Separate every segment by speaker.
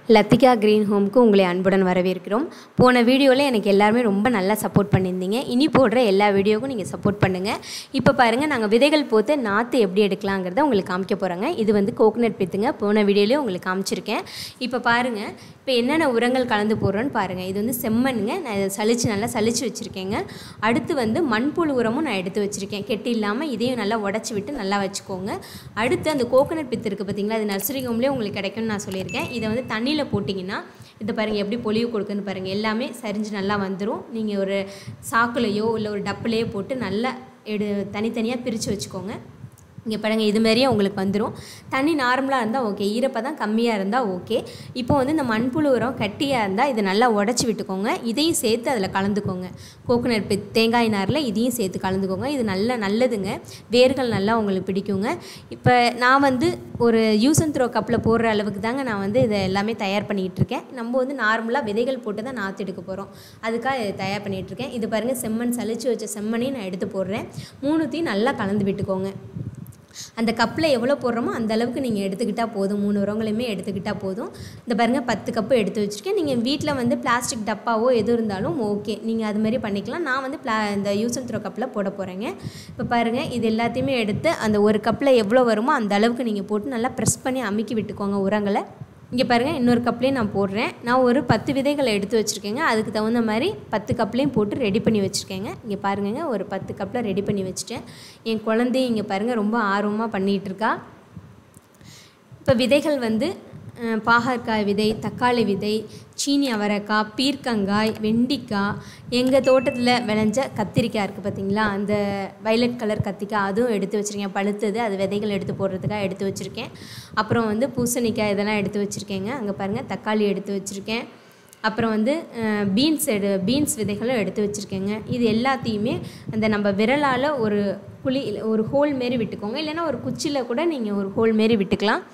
Speaker 1: Lathika green ஹோம்க்கு உங்களை அன்புடன் வரவேற்கிறோம் போன வீடியோவில் எனக்கு எல்லாருமே ரொம்ப நல்லா சப்போர்ட் பண்ணியிருந்தீங்க இனி போடுற எல்லா வீடியோவுக்கும் நீங்கள் சப்போர்ட் பண்ணுங்கள் இப்போ பாருங்கள் நாங்கள் விதைகள் போட்டு நாற்று எப்படி எடுக்கலாங்கிறத உங்களுக்கு காமிக்க போகிறோங்க இது வந்து கோகனட் பித்துங்க போன வீடியோலேயே உங்களுக்கு காமிச்சிருக்கேன் இப்போ பாருங்கள் இப்போ என்னென்ன உரங்கள் கலந்து போடுறோன்னு பாருங்கள் இது வந்து செம்மண்ணுங்க நான் இதை சலிச்சு நல்லா சலிச்சு வச்சுருக்கேங்க அடுத்து வந்து மண்புழு உரமும் நான் எடுத்து வச்சுருக்கேன் கெட்டி இல்லாமல் இதையும் நல்லா உடச்சி விட்டு நல்லா வச்சுக்கோங்க அடுத்து அந்த கோகனட் பித்து இருக்குது பார்த்தீங்களா அது நர்சரி ஹோம்லேயே உங்களுக்கு கிடைக்கும்னு நான் சொல்லியிருக்கேன் இதை வந்து தண்ணியில் போட்டிங்கன்னா இதை பாருங்கள் எப்படி பொலிவு கொடுக்குன்னு பாருங்கள் எல்லாமே சரிஞ்சு நல்லா வந்துடும் நீங்கள் ஒரு சாக்குலையோ இல்லை ஒரு டப்புலையோ போட்டு நல்லா எடு தனித்தனியாக பிரித்து வச்சுக்கோங்க இங்கே பாருங்கள் இது மாதிரியே உங்களுக்கு வந்துடும் தண்ணி நார்மலாக இருந்தால் ஓகே ஈரப்பதம் கம்மியாக இருந்தால் ஓகே இப்போ வந்து இந்த மண்புழு உரம் கட்டியாக இருந்தால் இதை நல்லா உடச்சி விட்டுக்கோங்க இதையும் சேர்த்து அதில் கலந்துக்கோங்க கோகோனட் பி தேங்காய் நாரில் இதையும் சேர்த்து கலந்துக்கோங்க இது நல்ல நல்லதுங்க வேர்கள் நல்லா உங்களுக்கு பிடிக்குங்க இப்போ நான் வந்து ஒரு யூஸ் அண்ட் த்ரோ கப்பில் போடுற அளவுக்கு தாங்க நான் வந்து இதை எல்லாமே தயார் பண்ணிகிட்டு இருக்கேன் நம்ம வந்து நார்மலாக விதைகள் போட்டு தான் நாற்று எடுக்க போகிறோம் அதுக்காக இதை தயார் பண்ணிகிட்டு இருக்கேன் இது பாருங்கள் செம்மண் சலிச்சு வச்ச செம்மண்ணையும் நான் எடுத்து போடுறேன் மூணுத்தையும் நல்லா கலந்து விட்டுக்கோங்க அந்த கப்பில் எவ்வளோ போடுறோமோ அந்த அளவுக்கு நீங்கள் எடுத்துக்கிட்டால் போதும் மூணு உரங்களையுமே எடுத்துக்கிட்டால் போதும் இந்த பாருங்கள் பத்து கப்பு எடுத்து வச்சுருக்கேன் நீங்கள் வீட்டில் வந்து பிளாஸ்டிக் டப்பாவோ எது இருந்தாலும் ஓகே நீங்கள் அது மாதிரி பண்ணிக்கலாம் நான் வந்து பிளா இந்த யூஸ் அண்ட் த்ரோ கப்பில் போட போகிறேங்க இப்போ பாருங்கள் இது எல்லாத்தையுமே எடுத்து அந்த ஒரு கப்பில் எவ்வளோ வருமோ அந்த அளவுக்கு நீங்கள் போட்டு நல்லா ப்ரெஸ் பண்ணி அமுக்கி விட்டுக்கோங்க உரங்களை இங்கே பாருங்கள் இன்னொரு கப்லேயும் நான் போடுறேன் நான் ஒரு பத்து விதைகளை எடுத்து வச்சுருக்கேங்க அதுக்கு தகுந்த மாதிரி பத்து கப்லேயும் போட்டு ரெடி பண்ணி வச்சுருக்கேங்க இங்கே பாருங்கங்க ஒரு பத்து கப்பில் ரெடி பண்ணி வச்சுட்டேன் என் குழந்தையும் இங்கே பாருங்கள் ரொம்ப ஆர்வமாக பண்ணிகிட்டு இருக்கா இப்போ விதைகள் வந்து அஹ், பாகற்காய் விதை தக்காளி விதை சீனி அவரைக்காய் பீர்க்கங்காய் வெண்டிக்காய் எங்கள் தோட்டத்தில் விளைஞ்ச கத்திரிக்காய் இருக்குது பார்த்தீங்களா அந்த வைலட் கலர் கத்திரிக்காய் அதுவும் எடுத்து வச்சுருக்கேன் பழுத்தது அது விதைகள் எடுத்து போடுறதுக்காக எடுத்து வச்சுருக்கேன் அப்புறம் வந்து பூசணிக்காய் இதெல்லாம் எடுத்து வச்சுருக்கேங்க அங்கே பாருங்கள் தக்காளி எடுத்து வச்சுருக்கேன் அப்புறம் வந்து பீன்ஸ் எடு பீன்ஸ் விதைகளும் எடுத்து வச்சுருக்கேங்க இது எல்லாத்தையுமே அந்த நம்ம விரலால் ஒரு குழி ஒரு ஹோல் மாரி விட்டுக்கோங்க இல்லைன்னா ஒரு குச்சியில் கூட நீங்கள் ஒரு ஹோல் மாரி விட்டுக்கலாம்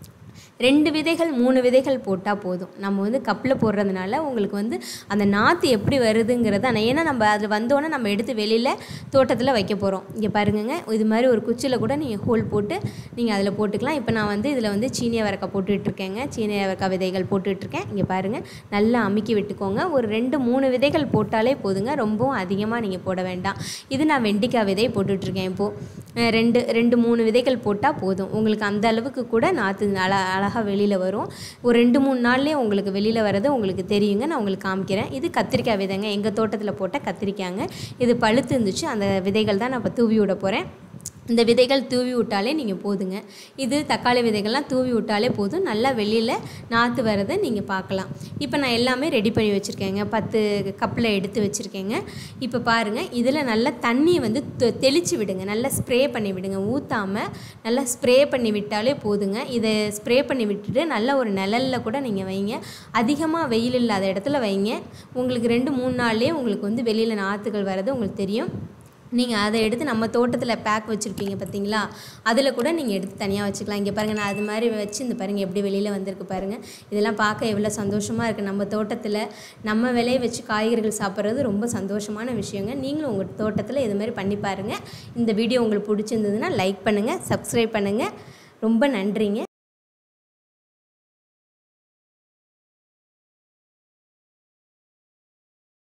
Speaker 1: ரெண்டு விதைகள் மூணு விதைகள் போட்டால் போதும் நம்ம வந்து கப்பில் போடுறதுனால உங்களுக்கு வந்து அந்த நாற்று எப்படி வருதுங்கிறது ஆனால் ஏன்னா நம்ம அதில் வந்தோடனே நம்ம எடுத்து வெளியில் தோட்டத்தில் வைக்க போகிறோம் இங்கே பாருங்கங்க இது மாதிரி ஒரு குச்சியில் கூட நீங்கள் ஹோல் போட்டு நீங்கள் அதில் போட்டுக்கலாம் இப்போ நான் வந்து இதில் வந்து சீனி அவரைக்காய் போட்டுட்ருக்கேங்க சீனி அவரைக்காய் விதைகள் போட்டுட்ருக்கேன் இங்கே பாருங்கள் நல்லா அமுக்கி விட்டுக்கோங்க ஒரு ரெண்டு மூணு விதைகள் போட்டாலே போதுங்க ரொம்பவும் அதிகமாக நீங்கள் போட வேண்டாம் இது நான் வெண்டிக்காய் விதை போட்டுட்ருக்கேன் இப்போது ரெண்டு ரெண்டு மூணு விதைகள் போட்டால் போதும் உங்களுக்கு அந்த அளவுக்கு கூட நாற்று அழ அழகாக வெளியில் வரும் ஒரு ரெண்டு மூணு நாள்லேயே உங்களுக்கு வெளியில் வர்றது உங்களுக்கு தெரியுங்க நான் உங்களுக்கு காமிக்கிறேன் இது கத்திரிக்காய் விதைங்க எங்கள் தோட்டத்தில் போட்ட கத்திரிக்காய்ங்க இது பழுத்து இருந்துச்சு அந்த விதைகள் தான் நான் இப்போ தூவி விட போகிறேன் இந்த விதைகள் தூவி விட்டாலே நீங்கள் போதுங்க இது தக்காளி விதைகள்லாம் தூவி விட்டாலே போதும் நல்லா வெளியில் நாற்று வரதை நீங்கள் பார்க்கலாம் இப்போ நான் எல்லாமே ரெடி பண்ணி வச்சுருக்கேங்க பத்து கப்பில் எடுத்து வச்சுருக்கேங்க இப்போ பாருங்கள் இதில் நல்லா தண்ணியை வந்து தெ- தெளித்து விடுங்க நல்லா ஸ்ப்ரே பண்ணி விடுங்க ஊற்றாமல் நல்லா ஸ்ப்ரே பண்ணி விட்டாலே போதுங்க இதை ஸ்ப்ரே பண்ணி விட்டுட்டு நல்ல ஒரு நிழலில் கூட நீங்கள் வைங்க அதிகமாக வெயில் இல்லாத இடத்துல வைங்க உங்களுக்கு ரெண்டு மூணு நாள்லேயே உங்களுக்கு வந்து வெளியில் நாற்றுகள் வர்றது உங்களுக்கு தெரியும் நீங்கள் அதை எடுத்து நம்ம தோட்டத்தில் பேக் வச்சுருப்பீங்க பார்த்தீங்களா அதில் கூட நீங்கள் எடுத்து தனியாக வச்சுக்கலாம் இங்கே பாருங்கள் நான் அது மாதிரி வச்சு இந்த பாருங்கள் எப்படி வெளியில் வந்திருக்கு பாருங்கள் இதெல்லாம் பார்க்க எவ்வளோ சந்தோஷமாக இருக்குது நம்ம தோட்டத்தில் நம்ம விளைய வச்சு காய்கறிகள் சாப்பிட்றது ரொம்ப சந்தோஷமான விஷயங்க நீங்களும் உங்கள் தோட்டத்தில் இது மாதிரி பண்ணி பாருங்கள் இந்த வீடியோ உங்களுக்கு பிடிச்சிருந்ததுன்னா லைக் பண்ணுங்கள் சப்ஸ்கிரைப் பண்ணுங்கள் ரொம்ப நன்றிங்க